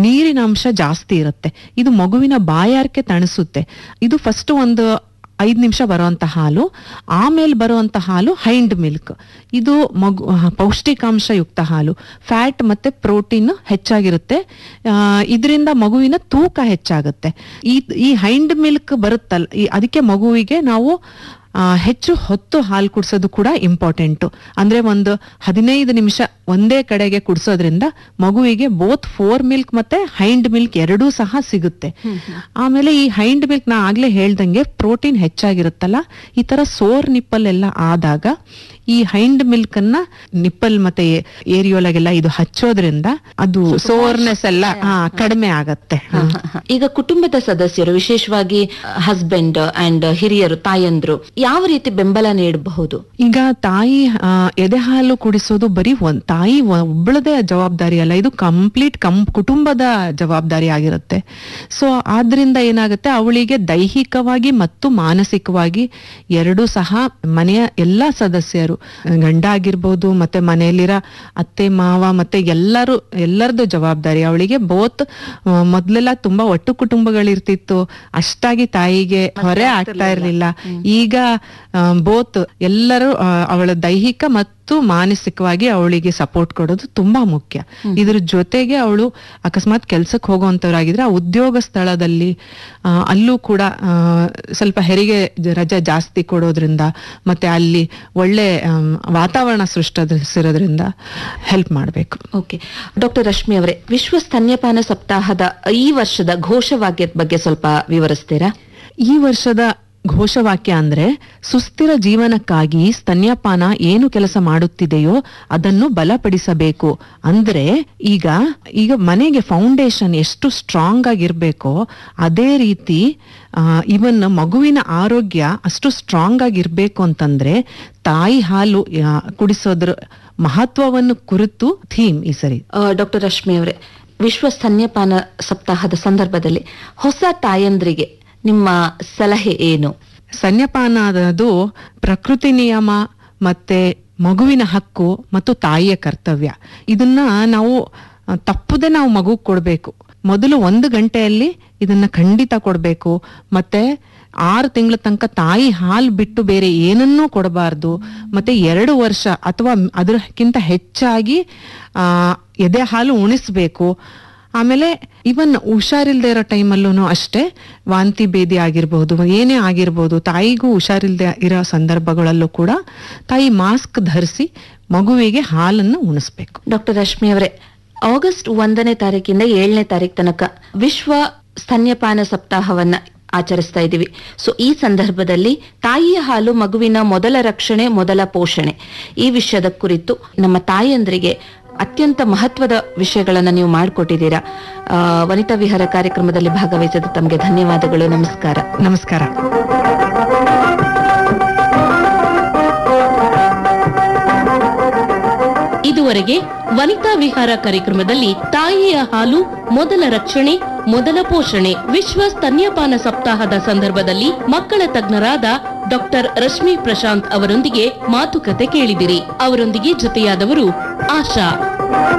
ನೀರಿನ ಅಂಶ ಜಾಸ್ತಿ ಇರುತ್ತೆ ಇದು ಮಗುವಿನ ಬಾಯಾರಿಕೆ ತಣಿಸುತ್ತೆ ಇದು ಫಸ್ಟ್ ಒಂದು ಐದು ನಿಮಿಷ ಬರುವಂತ ಹಾಲು ಆಮೇಲೆ ಬರುವಂತ ಹಾಲು ಹೈಂಡ್ ಮಿಲ್ಕ್ ಇದು ಮಗು ಪೌಷ್ಟಿಕಾಂಶ ಯುಕ್ತ ಹಾಲು ಫ್ಯಾಟ್ ಮತ್ತೆ ಪ್ರೋಟೀನ್ ಹೆಚ್ಚಾಗಿರುತ್ತೆ ಇದರಿಂದ ಮಗುವಿನ ತೂಕ ಹೆಚ್ಚಾಗುತ್ತೆ ಈ ಈ ಹೈಂಡ್ ಮಿಲ್ಕ್ ಬರುತ್ತಲ್ಲ ಈ- ಅದಕ್ಕೆ ಮಗುವಿಗೆ ನಾವು ಆ, ಹೆಚ್ಚು ಹೊತ್ತು ಹಾಲು ಕುಡಿಸೋದು ಕೂಡ ಇಂಪಾರ್ಟೆಂಟು ಅಂದ್ರೆ ಒಂದು ಹದಿನೈದು ನಿಮಿಷ ಒಂದೇ ಕಡೆಗೆ ಕುಡಿಸೋದ್ರಿಂದ ಮಗುವಿಗೆ ಬೋತ್ ಫೋರ್ ಮಿಲ್ಕ್ ಮತ್ತೆ ಹೈಂಡ್ ಮಿಲ್ಕ್ ಎರಡೂ ಸಹ ಸಿಗುತ್ತೆ ಆಮೇಲೆ ಈ ಹೈಂಡ್ ಮಿಲ್ಕ್ ನಾ ಆಗ್ಲೇ ಹೇಳ್ದಂಗೆ ಪ್ರೋಟೀನ್ ಹೆಚ್ಚಾಗಿರುತ್ತಲ್ಲ ಈ ತರ ಸೋರ್ ನಿಪ್ಪಲ್ ಎಲ್ಲ ಆದಾಗ ಈ ಹೈಂಡ್ ಮಿಲ್ಕ್ ಅನ್ನ ನಿಪ್ಪಲ್ ಮತ್ತೆ ಏರಿಯೋಲಾಗೆಲ್ಲ ಇದು ಹಚ್ಚೋದ್ರಿಂದ ಅದು ಸೋರ್ನೆಸ್ ಎಲ್ಲ ಆ, ಕಡಿಮೆ ಆಗತ್ತೆ ಹ, ಹ, ಹ. ಈಗ ಕುಟುಂಬದ ಸದಸ್ಯರು ವಿಶೇಷವಾಗಿ ಹಸ್ಬೆಂಡ್ ಅಂಡ್ ಹಿರಿಯರು ತಾಯಂದ್ರು ಯಾವ ರೀತಿ ಬೆಂಬಲ ನೀಡಬಹುದು ಈಗ ತಾಯಿ ಆ, ಎದೆ ಹಾಲು ಕುಡಿಸೋದು ಬರೀ ಒಂದ್ ತಾಯಿ ಒಬ್ಬಳದೇ ಜವಾಬ್ದಾರಿ ಅಲ್ಲ ಇದು ಕಂಪ್ಲೀಟ್ ಕಂ ಕುಟುಂಬದ ಜವಾಬ್ದಾರಿ ಆಗಿರುತ್ತೆ ಸೊ ಆದ್ರಿಂದ ಏನಾಗುತ್ತೆ ಅವಳಿಗೆ ದೈಹಿಕವಾಗಿ ಮತ್ತು ಮಾನಸಿಕವಾಗಿ ಎರಡೂ ಸಹ ಮನೆಯ ಎಲ್ಲಾ ಸದಸ್ಯರು ಗಂಡ ಆಗಿರ್ಬೋದು ಮತ್ತೆ ಮನೆಯಲ್ಲಿರೋ ಅತ್ತೆ ಮಾವ ಮತ್ತೆ ಎಲ್ಲರೂ ಎಲ್ಲರದ್ದು ಜವಾಬ್ದಾರಿ ಅವಳಿಗೆ ಬೋತ್ ಮೊದ್ಲೆಲ್ಲ ತುಂಬಾ ಒಟ್ಟು ಕುಟುಂಬಗಳಿರ್ತಿತ್ತು ಅಷ್ಟಾಗಿ ತಾಯಿಗೆ ಹೊರೆ ಆಗ್ತಾ ಇರ್ಲಿಲ್ಲ ಈಗ ಬೋತ್ ಎಲ್ಲರೂ ಆ, ಅವಳ ದೈಹಿಕ ಮತ್ತು ಮಾನಸಿಕವಾಗಿ ಅವಳಿಗೆ ಸಪೋರ್ಟ್ ಕೊಡೋದು ತುಂಬಾ ಮುಖ್ಯ ಇದ್ರ ಜೊತೆಗೆ ಅವಳು ಅಕಸ್ಮಾತ್ ಕೆಲ್ಸಕ್ಕೆ ಹೋಗುವಂತವ್ರಾಗಿದ್ರೆ ಆ ಉದ್ಯೋಗ ಸ್ಥಳದಲ್ಲಿ ಆ, ಅಲ್ಲೂ ಕೂಡ ಆ, ಸ್ವಲ್ಪ ಹೆರಿಗೆ ಜ- ರಜೆ ಜಾಸ್ತಿ ಕೊಡೋದ್ರಿಂದ ಮತ್ತೆ ಅಲ್ಲಿ ಒಳ್ಳೆ ಆಮ್, ವಾತಾವರಣ ಸೃಷ್ಟಿಸಿರೋದ್ರಿಂದ ಹೆಲ್ಪ್ ಮಾಡಬೇಕು ಓಕೆ ಡಾಕ್ಟರ್ ರಶ್ಮಿ ಅವರೇ ವಿಶ್ವ ಸ್ತನ್ಯಪಾನ ಸಪ್ತಾಹದ ಈ ವರ್ಷದ ಘೋಷವಾಕ್ಯದ ಬಗ್ಗೆ ಸ್ವಲ್ಪ ವಿವರಿಸ್ತೀರಾ ಈ ವರ್ಷದ ಘೋಷವಾಕ್ಯ ಅಂದ್ರೆ ಸುಸ್ಥಿರ ಜೀವನಕ್ಕಾಗಿ ಸ್ತನ್ಯಪಾನ ಏನು ಕೆಲಸ ಮಾಡುತ್ತಿದೆಯೋ ಅದನ್ನು ಬಲಪಡಿಸಬೇಕು ಅಂದ್ರೆ ಈಗ ಈಗ ಮನೆಗೆ ಫೌಂಡೇಶನ್ ಎಷ್ಟು ಸ್ಟ್ರಾಂಗ್ ಆಗಿರ್ಬೇಕೋ ಅದೇ ರೀತಿ ಇವನ್ ಮಗುವಿನ ಆರೋಗ್ಯ ಅಷ್ಟು ಸ್ಟ್ರಾಂಗ್ ಆಗಿರ್ಬೇಕು ಅಂತಂದ್ರೆ ತಾಯಿ ಹಾಲು ಆ, ಕುಡಿಸೋದ್ರ ಮಹತ್ವವನ್ನು ಕುರಿತು ಥೀಮ್ ಈ ಸರಿ ಡಾಕ್ಟರ್ ರಶ್ಮಿ ಅವರೇ ವಿಶ್ವ ಸ್ತನ್ಯಪಾನ ಸಪ್ತಾಹದ ಸಂದರ್ಭದಲ್ಲಿ ಹೊಸ ತಾಯಂದ್ರಿಗೆ ನಿಮ್ಮ ಸಲಹೆ ಏನು ಸ್ತನ್ಯಪಾನ ಅದು ಪ್ರಕೃತಿ ನಿಯಮ ಮತ್ತೆ ಮಗುವಿನ ಹಕ್ಕು ಮತ್ತು ತಾಯಿಯ ಕರ್ತವ್ಯ ಇದನ್ನ ನಾವು ಆ, ತಪ್ಪದೆ ನಾವು ಮಗು ಕೊಡ್ಬೇಕು ಮೊದಲು ಒಂದು ಗಂಟೆಯಲ್ಲಿ ಇದನ್ನ ಖಂಡಿತ ಕೊಡ್ಬೇಕು ಮತ್ತೆ ಆರು ತಿಂಗಳ ತನಕ ತಾಯಿ ಹಾಲು ಬಿಟ್ಟು ಬೇರೆ ಏನನ್ನೂ ಕೊಡಬಾರ್ದು ಮತ್ತೆ ಎರಡು ವರ್ಷ ಅಥವಾ ಅದಕ್ಕಿಂತ ಹೆಚ್ಚಾಗಿ ಆ ಎದೆ ಹಾಲು ಉಣಿಸ್ಬೇಕು ಆಮೇಲೆ ಇವನ್ ಹುಷಾರಿಲ್ದೇ ಇರೋ ಟೈಮಲ್ಲೂ ಅಷ್ಟೇ ವಾಂತಿ ಭೇದಿ ಆಗಿರ್ಬಹುದು ಏನೇ ಆಗಿರ್ಬೋದು ತಾಯಿಗೂ ಹುಷಾರಿಲ್ದೆ ಇರೋ ಸಂದರ್ಭಗಳಲ್ಲೂ ಕೂಡ ತಾಯಿ ಮಾಸ್ಕ್ ಧರಿಸಿ ಮಗುವಿಗೆ ಹಾಲನ್ನು ಉಣಿಸ್ಬೇಕು ಡಾಕ್ಟರ್ ರಶ್ಮಿ ಅವರೇ ಆಗಸ್ಟ್ ಒಂದನೇ ತಾರೀಕಿಂದ ಏಳನೇ ತಾರೀಕು ತನಕ ವಿಶ್ವ ಸ್ತನ್ಯಪಾನ ಸಪ್ತಾಹವನ್ನ ಆಚರಿಸ್ತಾ ಇದ್ದೀವಿ ಸೊ ಈ ಸಂದರ್ಭದಲ್ಲಿ ತಾಯಿಯ ಹಾಲು ಮಗುವಿನ ಮೊದಲ ರಕ್ಷಣೆ ಮೊದಲ ಪೋಷಣೆ ಈ ವಿಷಯದ ಕುರಿತು ನಮ್ಮ ತಾಯಂದ್ರಿಗೆ ಅತ್ಯಂತ ಮಹತ್ವದ ವಿಷಯಗಳನ್ನ ನೀವು ಮಾಡಿಕೊಟ್ಟಿದ್ದೀರಾ ಆ, ವನಿತಾ ವಿಹಾರ ಕಾರ್ಯಕ್ರಮದಲ್ಲಿ ಭಾಗವಹಿಸಿದ ತಮಗೆ ಧನ್ಯವಾದಗಳು ನಮಸ್ಕಾರ ನಮಸ್ಕಾರ ಇದುವರೆಗೆ ವನಿತಾ ವಿಹಾರ ಕಾರ್ಯಕ್ರಮದಲ್ಲಿ ತಾಯಿಯ ಹಾಲು ಮೊದಲ ರಕ್ಷಣೆ ಮೊದಲ ಪೋಷಣೆ ವಿಶ್ವ ಸ್ತನ್ಯಪಾನ ಸಪ್ತಾಹದ ಸಂದರ್ಭದಲ್ಲಿ ಮಕ್ಕಳ ತಜ್ಞರಾದ ಡಾಕ್ಟರ್ ರಶ್ಮಿ ಪ್ರಶಾಂತ್ ಅವರೊಂದಿಗೆ ಮಾತುಕತೆ ಕೇಳಿದಿರಿ ಅವರೊಂದಿಗೆ ಜೊತೆಯಾದವರು ಆಶಾ